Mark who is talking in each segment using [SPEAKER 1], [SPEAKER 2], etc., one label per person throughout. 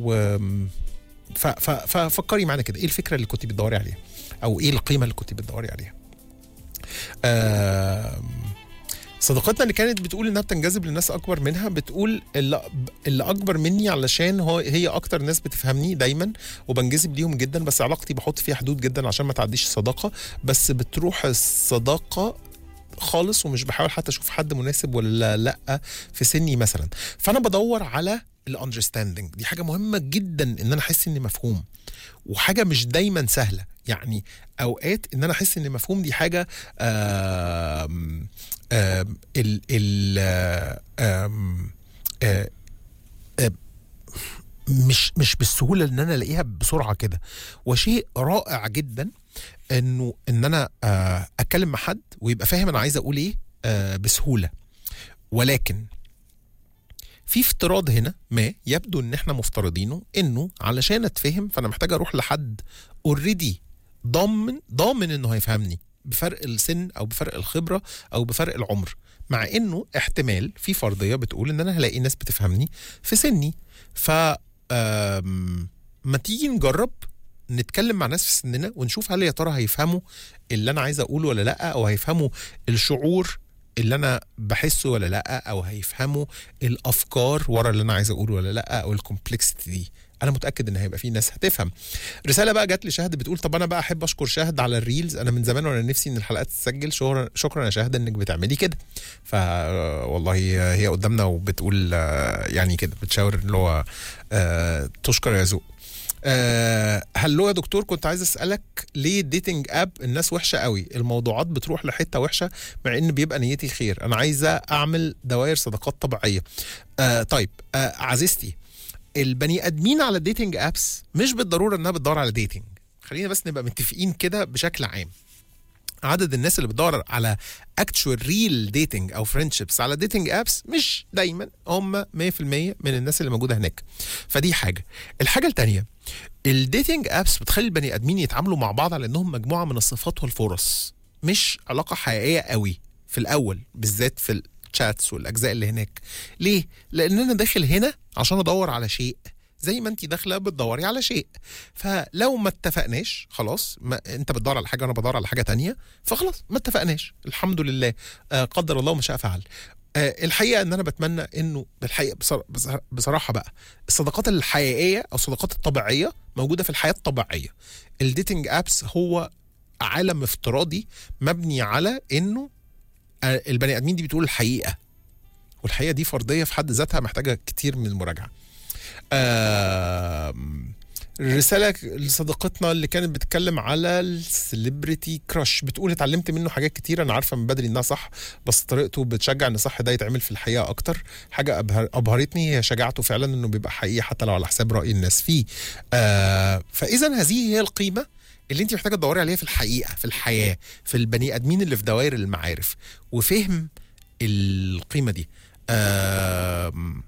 [SPEAKER 1] و ف... ف... ففكري معانا كده ايه الفكره اللي كنت بتدوري عليها او ايه القيمه اللي كنت بتدوري عليها آم، صديقتنا اللي كانت بتقول انها بتنجذب لناس اكبر منها بتقول اللي, اللي اكبر مني علشان هو هي اكتر ناس بتفهمني دايما وبنجذب ليهم جدا بس علاقتي بحط فيها حدود جدا عشان ما تعديش الصداقه بس بتروح الصداقه خالص ومش بحاول حتى اشوف حد مناسب ولا لا في سني مثلا فانا بدور على الاندرستاندنج دي حاجه مهمه جدا ان انا احس اني مفهوم وحاجه مش دايما سهله يعني اوقات ان انا احس ان مفهوم دي حاجه آم آم ال ال آم آم آم مش مش بالسهوله ان انا الاقيها بسرعه كده وشيء رائع جدا انه ان انا آه، اتكلم مع حد ويبقى فاهم انا عايز اقول ايه آه، بسهوله ولكن في افتراض هنا ما يبدو ان احنا مفترضينه انه علشان اتفهم فانا محتاج اروح لحد اوريدي ضامن ضامن انه هيفهمني بفرق السن او بفرق الخبره او بفرق العمر مع انه احتمال في فرضيه بتقول ان انا هلاقي ناس بتفهمني في سني ف آم، ما تيجي نجرب نتكلم مع ناس في سننا ونشوف هل يا ترى هيفهموا اللي انا عايز اقوله ولا لا او هيفهموا الشعور اللي انا بحسه ولا لا او هيفهموا الافكار ورا اللي انا عايز اقوله ولا لا او الكومبلكسيتي دي انا متاكد ان هيبقى في ناس هتفهم رساله بقى جات لي شهد بتقول طب انا بقى احب اشكر شهد على الريلز انا من زمان وانا نفسي ان الحلقات تتسجل شكرا شكرا يا شهد انك بتعملي كده ف والله هي قدامنا وبتقول آه، يعني كده بتشاور اللي هو آه، تشكر يا ذوق آه هلو يا دكتور كنت عايز اسالك ليه الديتنج اب الناس وحشه قوي الموضوعات بتروح لحته وحشه مع ان بيبقى نيتي خير انا عايزه اعمل دوائر صداقات طبيعيه آه طيب آه عزيزتي البني ادمين على الديتنج ابس مش بالضروره انها بتدور على ديتنج خلينا بس نبقى متفقين كده بشكل عام عدد الناس اللي بتدور على اكتشوال ريل ديتنج او فريندشيبس على ديتنج ابس مش دايما هم 100% من الناس اللي موجوده هناك فدي حاجه الحاجه الثانيه الديتنج ابس بتخلي البني ادمين يتعاملوا مع بعض على انهم مجموعه من الصفات والفرص مش علاقه حقيقيه قوي في الاول بالذات في الشاتس والاجزاء اللي هناك ليه لان انا داخل هنا عشان ادور على شيء زي ما انت داخله بتدوري على شيء فلو ما اتفقناش خلاص ما انت بتدور على حاجه وانا بدور على حاجه تانية فخلاص ما اتفقناش الحمد لله آه قدر الله ما شاء فعل آه الحقيقه ان انا بتمنى انه بالحقيقه بصر- بصر- بصراحه بقى الصداقات الحقيقيه او الصداقات الطبيعيه موجوده في الحياه الطبيعيه الديتنج ابس هو عالم افتراضي مبني على انه آه، البني ادمين دي بتقول الحقيقه والحقيقه دي فرضيه في حد ذاتها محتاجه كتير من المراجعه آم، رسالة لصديقتنا اللي كانت بتتكلم على السليبرتي كراش بتقول اتعلمت منه حاجات كتير انا عارفه من بدري انها صح بس طريقته بتشجع ان صح ده يتعمل في الحقيقه اكتر حاجه أبهر ابهرتني هي شجاعته فعلا انه بيبقى حقيقي حتى لو على حساب راي الناس فيه آه فاذا هذه هي القيمه اللي انت محتاجه تدوري عليها في الحقيقه في الحياه في البني ادمين اللي في دوائر المعارف وفهم القيمه دي آم،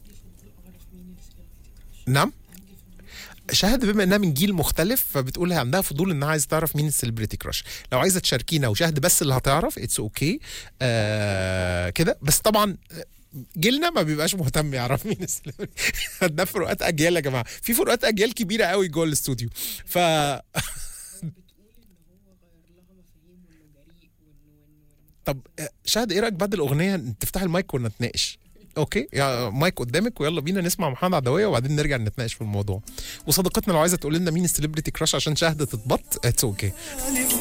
[SPEAKER 1] نعم شهد بما انها من جيل مختلف فبتقول هي عندها فضول انها عايزه تعرف مين السليبرتي كراش لو عايزه تشاركينا وشهد بس اللي هتعرف اتس اوكي okay. آه كده بس طبعا جيلنا ما بيبقاش مهتم يعرف مين السليبرتي ده فروقات اجيال يا جماعه في فروقات اجيال كبيره قوي جوه الاستوديو ف طب آه، شهد ايه رايك بعد الاغنيه تفتح المايك ونتناقش اوكي يا مايك قدامك ويلا بينا نسمع محمد عدويه وبعدين نرجع نتناقش في الموضوع وصديقتنا لو عايزه تقول لنا مين السليبرتي كراش عشان شهد تتبط اتس اوكي